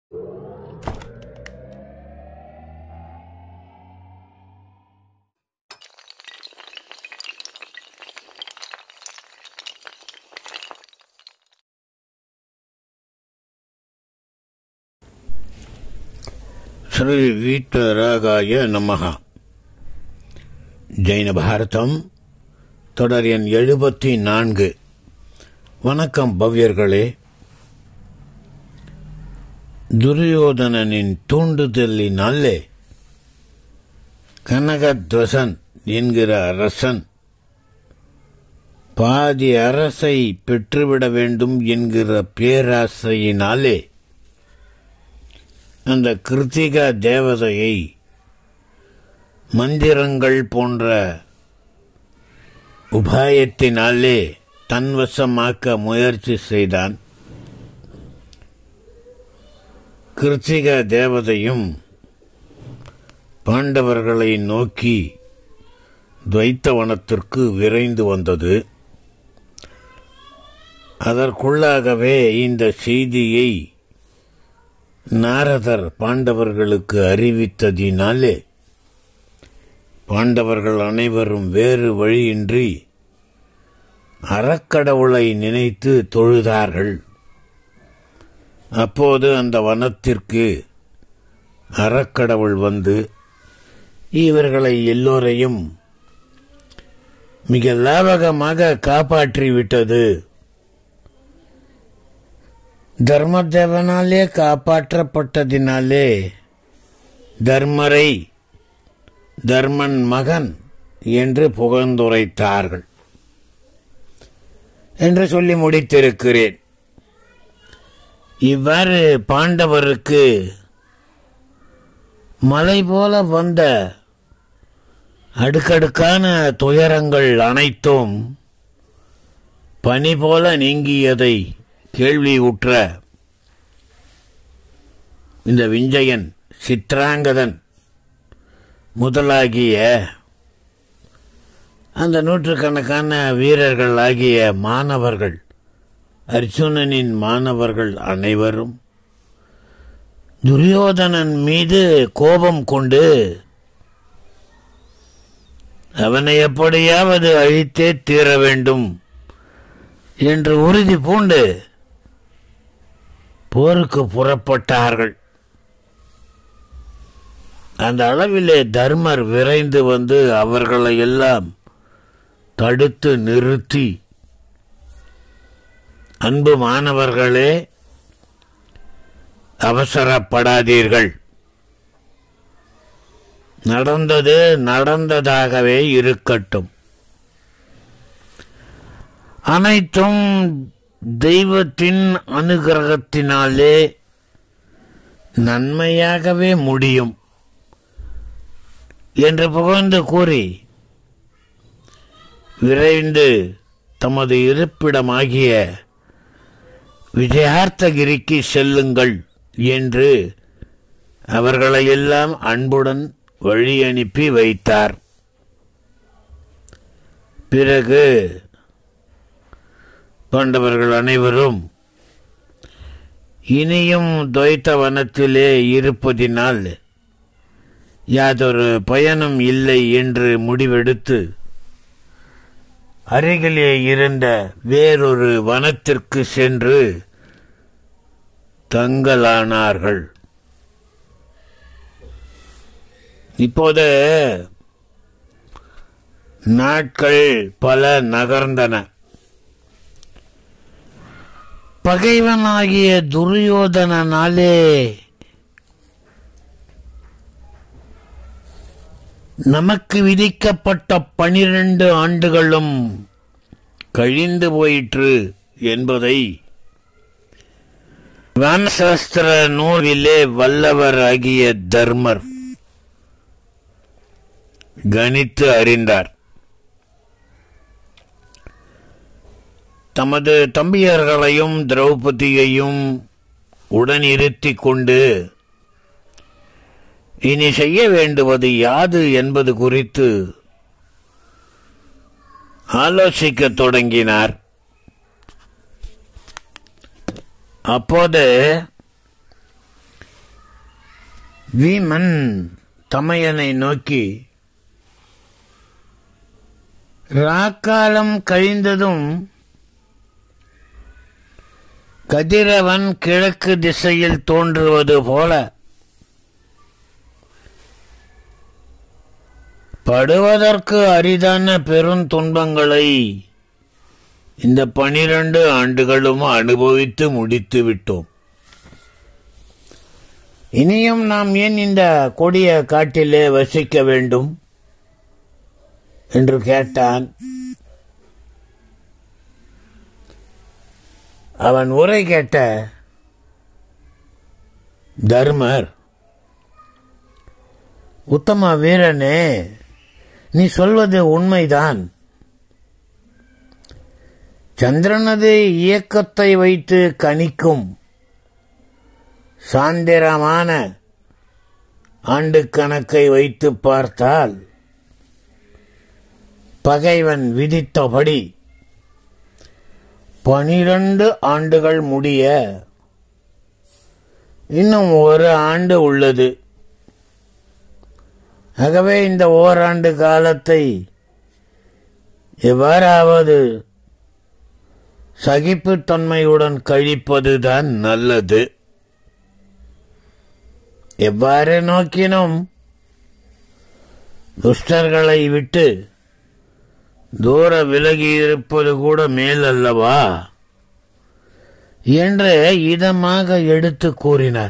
ஸ்ரீ வீட்டராகாய நமகா ஜெயின பாரதம் தொடர் எண் எழுபத்தி நான்கு வணக்கம் பவ்யர்களே துரியோதனனின் தூண்டுதலினாலே கனகத்வசன் என்கிற அரசன் பாதி அரசை பெற்றுவிட வேண்டும் என்கிற பேராசையினாலே அந்த கிருத்திகா தேவதையை மந்திரங்கள் போன்ற உபாயத்தினாலே தன்வசமாக்க முயற்சி செய்தான் கிருத்திகா தேவதையும் பாண்டவர்களை நோக்கி துவைத்தவனத்திற்கு விரைந்து வந்தது அதற்குள்ளாகவே இந்த செய்தியை நாரதர் பாண்டவர்களுக்கு அறிவித்ததினாலே பாண்டவர்கள் அனைவரும் வேறு வழியின்றி அறக்கடவுளை நினைத்து தொழுதார்கள் அப்போது அந்த வனத்திற்கு அறக்கடவுள் வந்து இவர்களை எல்லோரையும் மிக லாபகமாக காப்பாற்றிவிட்டது தர்மதேவனாலே காப்பாற்றப்பட்டதினாலே தர்மரை தர்மன் மகன் என்று புகழ்ந்துரைத்தார்கள் என்று சொல்லி முடித்திருக்கிறேன் இவ்வாறு பாண்டவருக்கு மலை போல வந்த அடுக்கடுக்கான துயரங்கள் அனைத்தும் பனி போல நீங்கியதை கேள்வி உற்ற இந்த விஞ்சயன் சித்ராங்கதன் முதலாகிய அந்த நூற்றுக்கணக்கான வீரர்கள் ஆகிய மாணவர்கள் அர்ஜுனனின் மாணவர்கள் அனைவரும் துரியோதனன் மீது கோபம் கொண்டு அவனை எப்படியாவது அழித்தே தீர வேண்டும் என்று உறுதி பூண்டு போருக்கு புறப்பட்டார்கள் அந்த அளவிலே தர்மர் விரைந்து வந்து அவர்களை எல்லாம் தடுத்து நிறுத்தி அன்பு மாணவர்களே அவசரப்படாதீர்கள் நடந்தது நடந்ததாகவே இருக்கட்டும் அனைத்தும் தெய்வத்தின் அனுகிரகத்தினாலே நன்மையாகவே முடியும் என்று புகழ்ந்து கூறி விரைந்து தமது இருப்பிடமாகிய விஜயார்த்தகிரிக்கு செல்லுங்கள் என்று அவர்களையெல்லாம் அன்புடன் வழி அனுப்பி வைத்தார் பிறகு பாண்டவர்கள் அனைவரும் இனியும் துவைத்த வனத்திலே இருப்பதினால் யாதொரு பயனும் இல்லை என்று முடிவெடுத்து அருகிலே இருந்த வேறொரு வனத்திற்கு சென்று தங்கலானார்கள் இப்போது நாட்கள் பல நகர்ந்தன பகைவனாகிய துரியோதனனாலே நமக்கு விதிக்கப்பட்ட பனிரெண்டு ஆண்டுகளும் கழிந்து போயிற்று என்பதை வானசாஸ்திர நூலிலே வல்லவர் ஆகிய தர்மர் கணித்து அறிந்தார் தமது தம்பியர்களையும் திரௌபதியையும் உடனிருத்தி கொண்டு இனி செய்ய வேண்டுவது யாது என்பது குறித்து ஆலோசிக்கத் தொடங்கினார் அப்போது வீமன் தமையனை நோக்கி ராக்காலம் கழிந்ததும் கதிரவன் கிழக்கு திசையில் தோன்றுவது போல படுவதற்கு அரிதான பெருந்துன்பங்களை இந்த பனிரண்டு ஆண்டுகளும் அனுபவித்து முடித்து விட்டோம் இனியும் நாம் ஏன் இந்த கொடிய காட்டிலே வசிக்க வேண்டும் என்று கேட்டான் அவன் உரை கேட்ட தர்மர் உத்தம வீரனே நீ சொல்வது உண்மைதான் சந்திரனது இயக்கத்தை வைத்து கணிக்கும் சாந்திரமான ஆண்டு கணக்கை வைத்து பார்த்தால் பகைவன் விதித்தபடி பனிரண்டு ஆண்டுகள் முடிய இன்னும் ஒரு ஆண்டு உள்ளது ஆகவே இந்த ஓராண்டு காலத்தை எவ்வாறாவது சகிப்புத்தன்மையுடன் கழிப்பதுதான் நல்லது எவ்வாறு நோக்கினும் துஷ்டர்களை விட்டு தூர விலகி இருப்பது கூட மேல் அல்லவா என்று இதமாக எடுத்து கூறினார்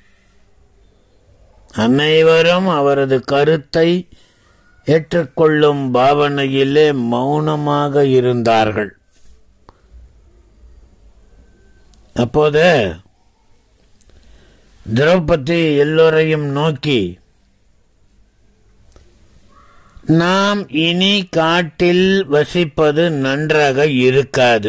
அனைவரும் அவரது கருத்தை ஏற்றுக்கொள்ளும் பாவனையிலே மௌனமாக இருந்தார்கள் அப்போது திரௌபதி எல்லோரையும் நோக்கி நாம் இனி காட்டில் வசிப்பது நன்றாக இருக்காது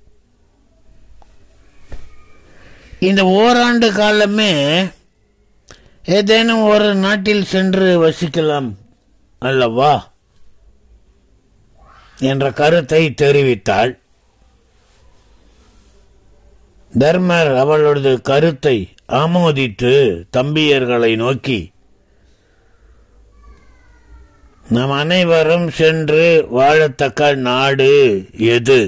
இந்த ஓராண்டு காலமே ஏதேனும் ஒரு நாட்டில் சென்று வசிக்கலாம் அல்லவா என்ற கருத்தை தெரிவித்தாள் தர்மர் அவளது கருத்தை ஆமோதித்து தம்பியர்களை நோக்கி நாம் அனைவரும் சென்று வாழத்தக்க நாடு எது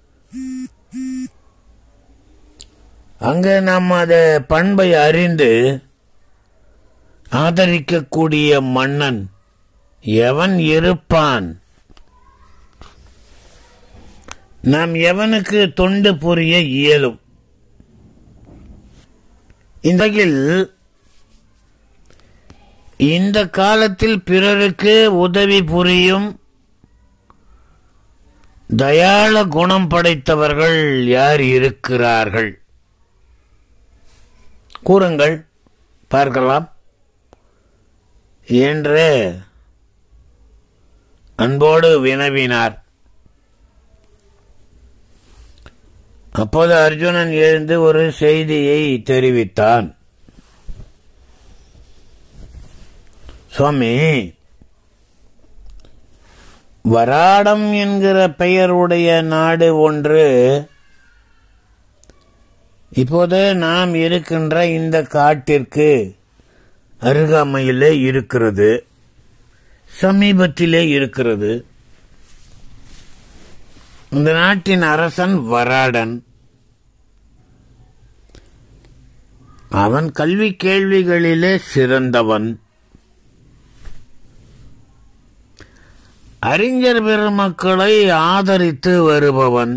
அங்கு நாம் அது பண்பை அறிந்து ஆதரிக்கக்கூடிய மன்னன் எவன் இருப்பான் நாம் எவனுக்கு தொண்டு புரிய இயலும் இந்தகில் இந்த காலத்தில் பிறருக்கு உதவி புரியும் தயாள குணம் படைத்தவர்கள் யார் இருக்கிறார்கள் கூறுங்கள் பார்க்கலாம் என்று அன்போடு வினவினார் அப்போது அர்ஜுனன் எழுந்து ஒரு செய்தியை தெரிவித்தான் சுவாமி வராடம் என்கிற பெயருடைய நாடு ஒன்று இப்போது நாம் இருக்கின்ற இந்த காட்டிற்கு அருகாமையிலே இருக்கிறது சமீபத்திலே இருக்கிறது இந்த நாட்டின் அரசன் வராடன் அவன் கல்வி கேள்விகளிலே சிறந்தவன் அறிஞர் பெருமக்களை ஆதரித்து வருபவன்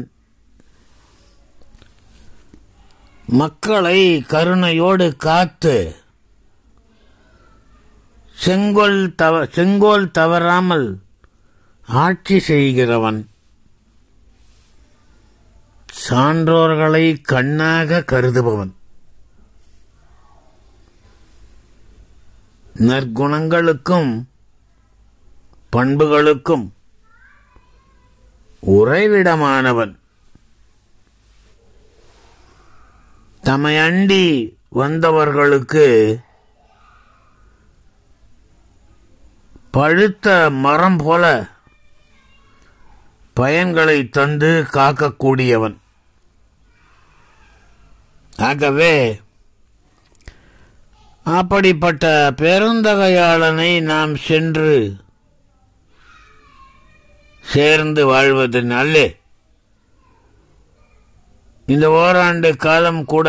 மக்களை கருணையோடு காத்து செங்கோல் தவ செங்கோல் தவறாமல் ஆட்சி செய்கிறவன் சான்றோர்களை கண்ணாக கருதுபவன் நற்குணங்களுக்கும் பண்புகளுக்கும் உறைவிடமானவன் தம்மை அண்டி வந்தவர்களுக்கு பழுத்த மரம் போல பயன்களை தந்து காக்கக்கூடியவன் ஆகவே அப்படிப்பட்ட பெருந்தகையாளனை நாம் சென்று சேர்ந்து வாழ்வது நல்லே இந்த ஓராண்டு காலம் கூட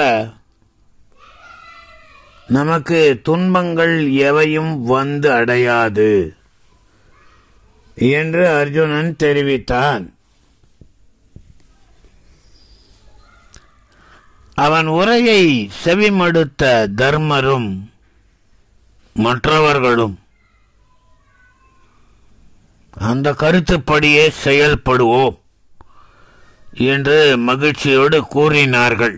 நமக்கு துன்பங்கள் எவையும் வந்து அடையாது என்று அர்ஜுனன் தெரிவித்தான் அவன் உரையை செவிமடுத்த தர்மரும் மற்றவர்களும் அந்த கருத்துப்படியே செயல்படுவோம் என்று மகிழ்ச்சியோடு கூறினார்கள்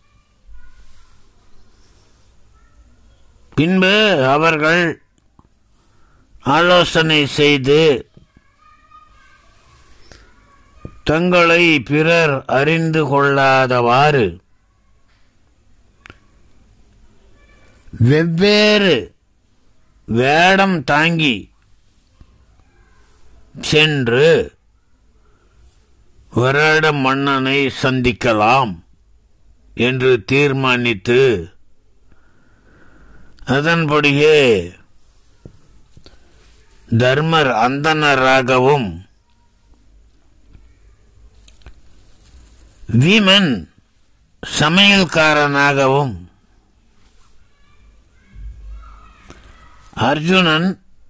பின்பு அவர்கள் ஆலோசனை செய்து தங்களை பிறர் அறிந்து கொள்ளாதவாறு வெவ்வேறு வேடம் தாங்கி சென்று வராட மன்னனை சந்திக்கலாம் என்று தீர்மானித்து அதன்படியே தர்மர் அந்தனராகவும் வீமன் சமையல்காரனாகவும் அர்ஜுனன்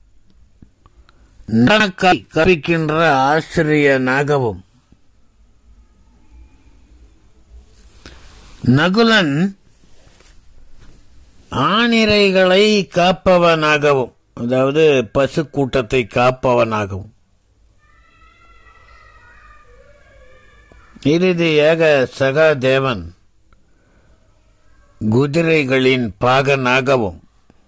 நடக்காய் கற்பிக்கின்ற ஆசிரியனாகவும் நகுலன் ஆணிரைகளை காப்பவனாகவும் அதாவது பசு கூட்டத்தை காப்பவனாகவும் இறுதியாக சகாதேவன் குதிரைகளின் பாகனாகவும்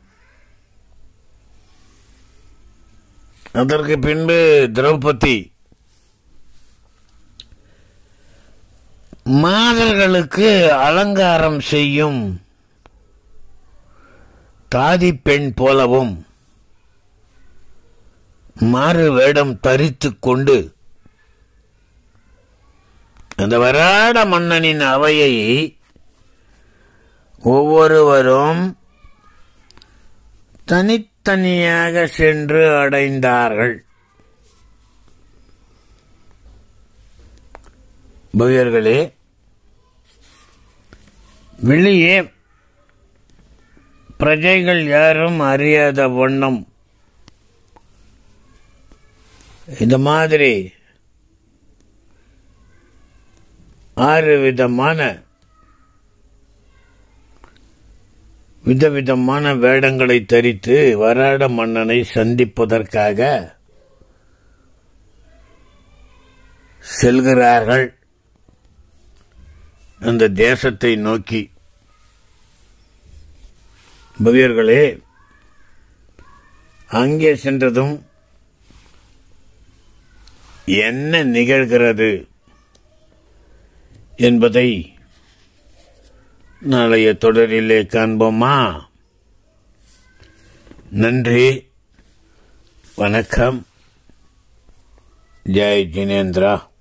அதற்கு பின்பு திரௌபதி மாதர்களுக்கு அலங்காரம் செய்யும் தாதி பெண் போலவும் மாறு வேடம் தரித்துக் கொண்டு அந்த வராட மன்னனின் அவையை ஒவ்வொருவரும் தனித்தனியாக சென்று அடைந்தார்கள் பவியர்களே வெளியே பிரஜைகள் யாரும் அறியாத வண்ணம் இந்த மாதிரி ஆறு விதமான விதவிதமான வேடங்களை தரித்து வராட மன்னனை சந்திப்பதற்காக செல்கிறார்கள் அந்த தேசத்தை நோக்கி பவியர்களே அங்கே சென்றதும் என்ன நிகழ்கிறது என்பதை நாளைய தொடரிலே காண்போமா நன்றி வணக்கம் ஜெய் ஜினேந்திரா